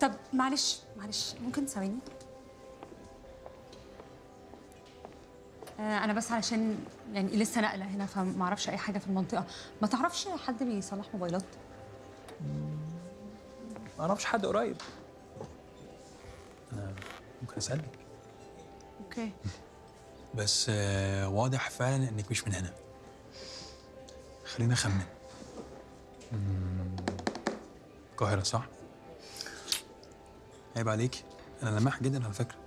طب معلش معلش ممكن ثواني آه، انا بس علشان يعني لسه ناقله هنا فما اعرفش اي حاجه في المنطقه ما تعرفش حد بيصلح موبايلات ما اعرفش حد قريب انا ممكن اسالك اوكي بس آه، واضح فعلا انك مش من هنا خلينا اخمن مم، القاهرة صح؟ عيب عليك انا لماح جدا على فكرة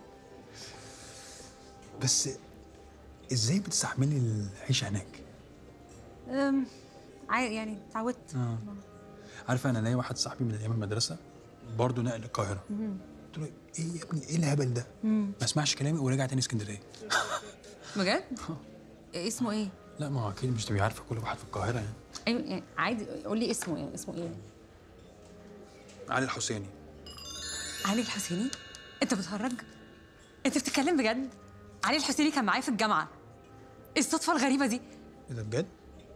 بس ازاي بتستحملي العيشة هناك؟ أم، عادي يعني اتعودت اه عارفة انا ليا واحد صاحبي من ايام المدرسة برضه نقل القاهرة قلت له ايه يا ابني ايه الهبل ده؟ ما سمعش كلامي ورجع تاني اسكندرية بجد إيه اسمه ايه لا ما هو اكيد مش تبقي عارفه كل واحد في القاهره يعني ايوه يعني عادي قول لي اسمه ايه اسمه ايه علي الحسيني علي الحسيني انت بتهرج انت بتتكلم بجد علي الحسيني كان معايا في الجامعه ايه الصدفه الغريبه دي ايه ده بجد؟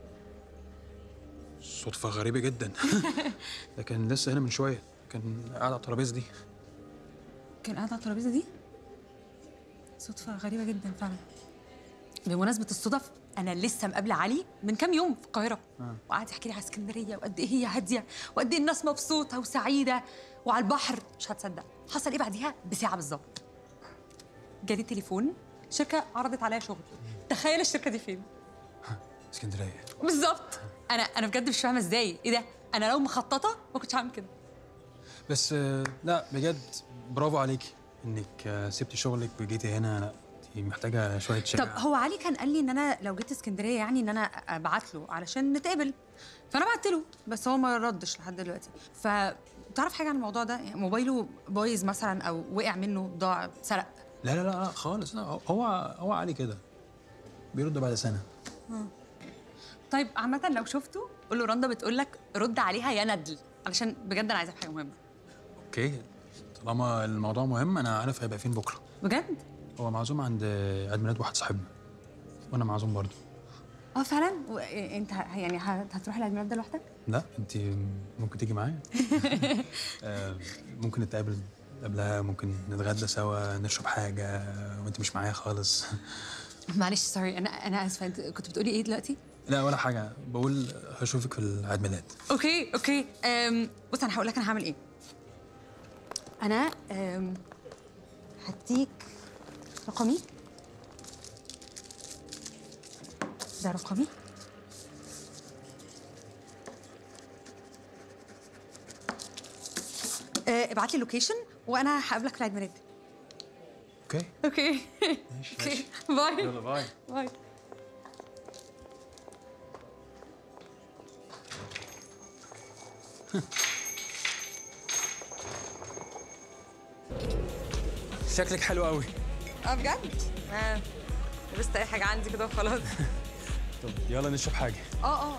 صدفة غريبة جدا ده كان لسه هنا من شوية كان قاعد على الترابيزة دي كان قاعد على الترابيزه دي صدفه غريبه جدا فعلا بمناسبه الصدف انا لسه مقابله علي من كام يوم في القاهره وقعد يحكي لي على اسكندريه وقد ايه هي هاديه وقد ايه الناس مبسوطه وسعيده وعلى البحر مش هتصدق حصل ايه بعديها بساعه بالظبط جالي تليفون شركه عرضت عليا شغل تخيل الشركه دي فين اسكندرية بالظبط انا انا بجد مش فاهمه ازاي ايه ده انا لو مخططه ما كنتش هعمل كده بس آه، لا بجد برافو عليكي انك آه، سبتي شغلك وجيتي هنا لا انت محتاجة شوية طب شجاعة هو علي كان قال لي ان انا لو جيت اسكندريه يعني ان انا ابعت له علشان نتقابل فانا بعت له بس هو ما ردش لحد دلوقتي فتعرف حاجه عن الموضوع ده يعني موبايله بايظ مثلا او وقع منه ضاع اتسرق لا لا لا لا خالص لا هو هو علي كده بيرد بعد سنة طيب عامه لو شفته قول له رندا بتقول لك رد عليها يا ندل علشان بجد انا عايزه في حاجه مهمه اوكي طالما الموضوع مهم انا عارف هيبقى فين بكرة بجد هو معزوم عند عيد ميلاد واحد صاحبنا وانا معزوم برضه اه فعلا و- انت ه- يعني ه- هتروح العيد ميلاد ده لوحدك لا انت ممكن تيجي معايا آه، ممكن نتقابل قبلها ممكن نتغدى سوا نشرب حاجه وانت مش معايا خالص معلش سوري انا انا اسفه انت كنت بتقولي ايه دلوقتي لا ولا حاجه بقول هشوفك في العيد ميلاد اوكي اوكي أم بص انا هقول لك انا هعمل ايه انا أم هديك رقمي ده رقمي أه، ابعت لي اللوكيشن وانا هقابلك في عيد ميلاد اوكي اوكي ماشي اوكي باي يلا باي باي شكلك حلو قوي اه بجد؟ اه لبست اي حاجه عندي كده وخلاص طب يلا نشرب حاجه اه اه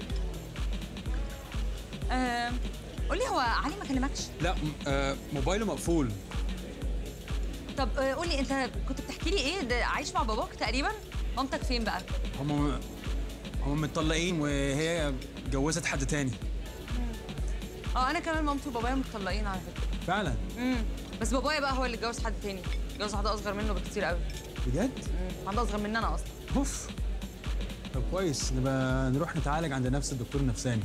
آم، قولي هو علي ما كلمكش لا م- آه موبايله مقفول طب آه، قولي انت كنت بتحكي لي ايه ده عايش مع باباك تقريبا مامتك فين بقى هم هم متطلقين وهي اتجوزت حد تاني اه انا كمان مامتي وبابايا متطلقين على فكره فعلا امم بس بابايا بقى هو اللي اتجوز حد تاني اتجوز واحده اصغر منه بكتير قوي بجد مم، واحده اصغر مننا اصلا اوف طب كويس نبقى نروح نتعالج عند نفس الدكتور النفساني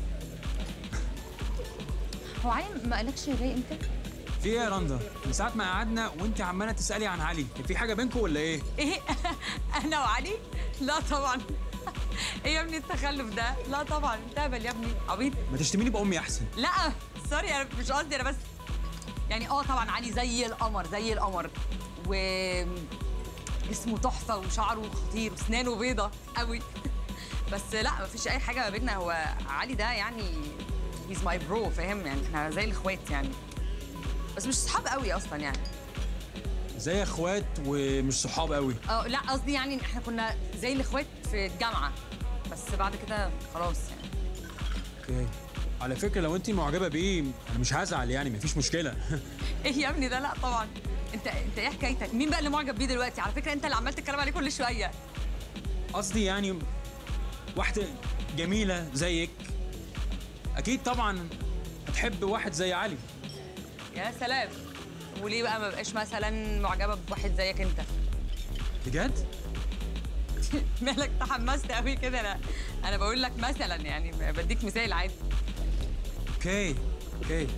هو علي ما قالكش جاي امتى في ايه يا رندا؟ من ساعة ما قعدنا وانت عمالة تسألي عن علي، في حاجة بينكم ولا ايه؟ ايه انا وعلي لا طبعا ايه يا ابني التخلف ده لا طبعا انت هبل يا ابني عبيط ما تشتميني بأمي أحسن. لا سوري انا مش قصدي انا بس يعني اه طبعا علي زي القمر زي القمر و جسمه تحفه وشعره خطير وسنانه بيضه قوي بس لا مفيش اي حاجه ما بيننا هو علي ده يعني هيز ماي برو فاهم يعني احنا زي الاخوات يعني بس مش صحاب قوي اصلا يعني زي اخوات ومش صحاب قوي. اه لا قصدي يعني إن احنا كنا زي الاخوات في الجامعه بس بعد كده خلاص يعني اوكي. على فكرة لو انت معجبة بيه انا مش هزعل يعني مفيش مشكلة. ايه يا ابني ده لا طبعا انت انت ايه حكايتك مين بقى اللي معجب بيه دلوقتي على فكره انت اللي عمال تتكلم عليه كل شويه قصدي يعني واحدة جميلة زيك أكيد طبعا هتحب واحد زي علي. يا سلام وليه بقى ما بقاش مثلا معجبه بواحد زيك انت بجد؟ مالك تحمست قوي كده انا انا بقول لك مثلا يعني بديك مثال عادي اوكي اوكي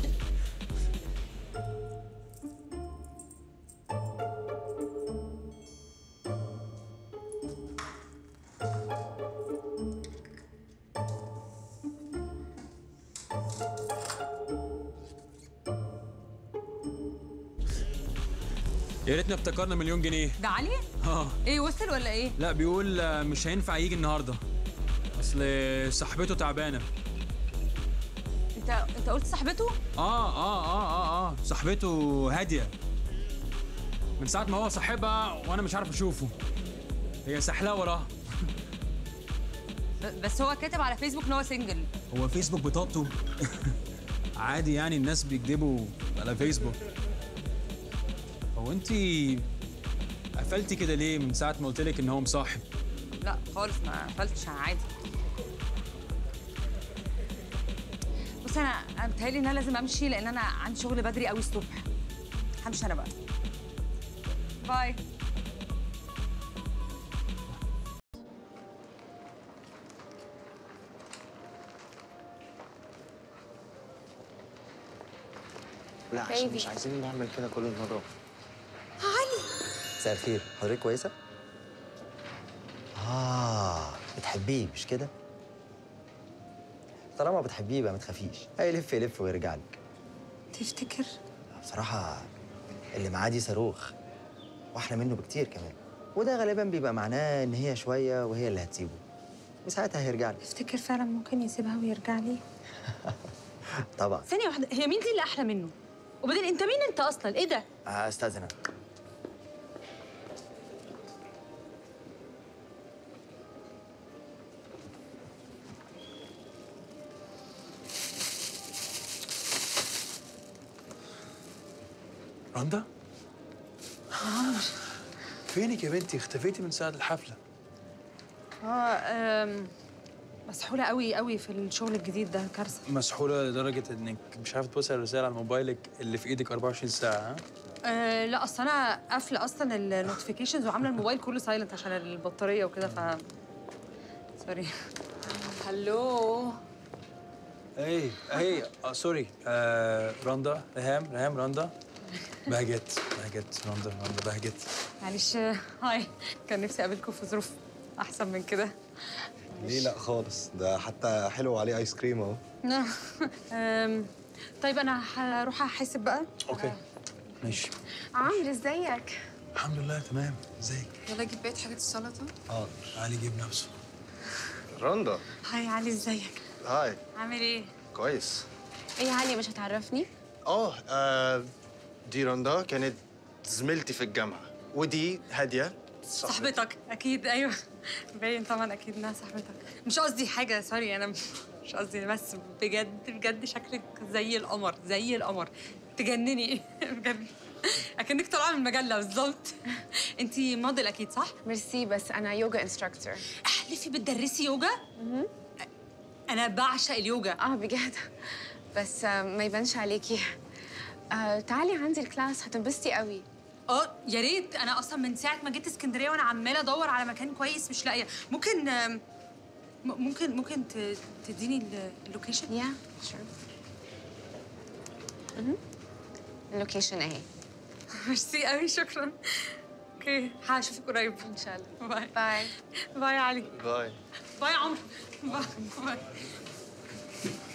يا ريتنا افتكرنا مليون جنيه ده علي اه ايه وصل ولا ايه لا بيقول آه، مش هينفع يجي النهارده اصل صاحبته تعبانه انت انت قلت صاحبته اه اه اه اه اه صاحبته هاديه من ساعه ما هو صاحبها وانا مش عارف اشوفه هي سحلاه وراها ب- بس هو كاتب على فيسبوك ان هو سنجل هو فيسبوك بطاطه عادي يعني الناس بيكذبوا على فيسبوك هو انت قفلتي كده ليه من ساعه ما قلت لك ان هو مصاحب لا خالص ما قفلتش انا عادي بص انا انا بتهيألي ان انا لازم امشي لان انا عندي شغل بدري قوي الصبح همشي انا بقى باي لا عشان Baby. مش عايزين نعمل كده كل مرة علي مساء الخير حضرتك كويسة؟ آه بتحبيه مش كده؟ طالما بتحبيه يبقى ما تخافيش هيلف يلف ويرجع لك تفتكر بصراحة اللي معاه دي صاروخ واحلى منه بكتير كمان وده غالبا بيبقى معناه ان هي شوية وهي اللي هتسيبه وساعتها هيرجع لك تفتكر فعلا ممكن يسيبها ويرجع لي طبعا ثانيه واحده هي مين دي اللي احلى منه وبعدين انت مين انت اصلا ايه ده آه، استاذن أنا. رندا فينك يا بنتي اختفيتي من ساعه الحفله اه مسحوله قوي قوي في الشغل الجديد ده كارثه مسحوله لدرجه انك مش عارفه توصل الرساله على موبايلك اللي في ايدك 24 ساعه ها أه لا اصل انا قافله اصلا النوتيفيكيشنز وعامله الموبايل كله سايلنت عشان البطاريه وكده ف سوري هلو اي اي آه سوري آه رندا ريهام ريهام رندا بهجت بهجت رندا رندا بهجت معلش هاي كان نفسي اقابلكم في ظروف احسن من كده ليه لا خالص ده حتى حلو عليه ايس كريم اهو أم، طيب انا هروح احاسب بقى اوكي ماشي عمرو ازيك الحمد لله تمام ازيك يلا جيب بقيت حاجات السلطه حاضر علي يجيب نفسه رندا هاي علي ازيك هاي عامل ايه كويس ايه يا علي مش هتعرفني اه آه، دي رندا كانت زميلتي في الجامعه ودي هاديه صاحبتك اكيد ايوه باين طبعا اكيد انها صاحبتك مش قصدي حاجه سوري انا مش قصدي بس بجد بجد شكلك زي القمر زي القمر تجنني بجد اكنك طالعه من المجله بالظبط انت موديل اكيد صح ميرسي بس انا يوجا انستراكتور احلفي بتدرسي يوجا انا بعشق اليوجا اه بجد بس آه، ما يبانش عليكي آه تعالي عندي الكلاس هتنبسطي قوي اه يا ريت انا اصلا من ساعه ما جيت اسكندريه وانا عماله ادور على مكان كويس مش لاقيه ممكن آم، م- ممكن ممكن ت- تديني ال- اللوكيشن يا شور اللوكيشن اهي ميرسي قوي شكرا اوكي هشوفك قريب ان شاء الله باي باي باي يا علي باي باي يا عمرو باي باي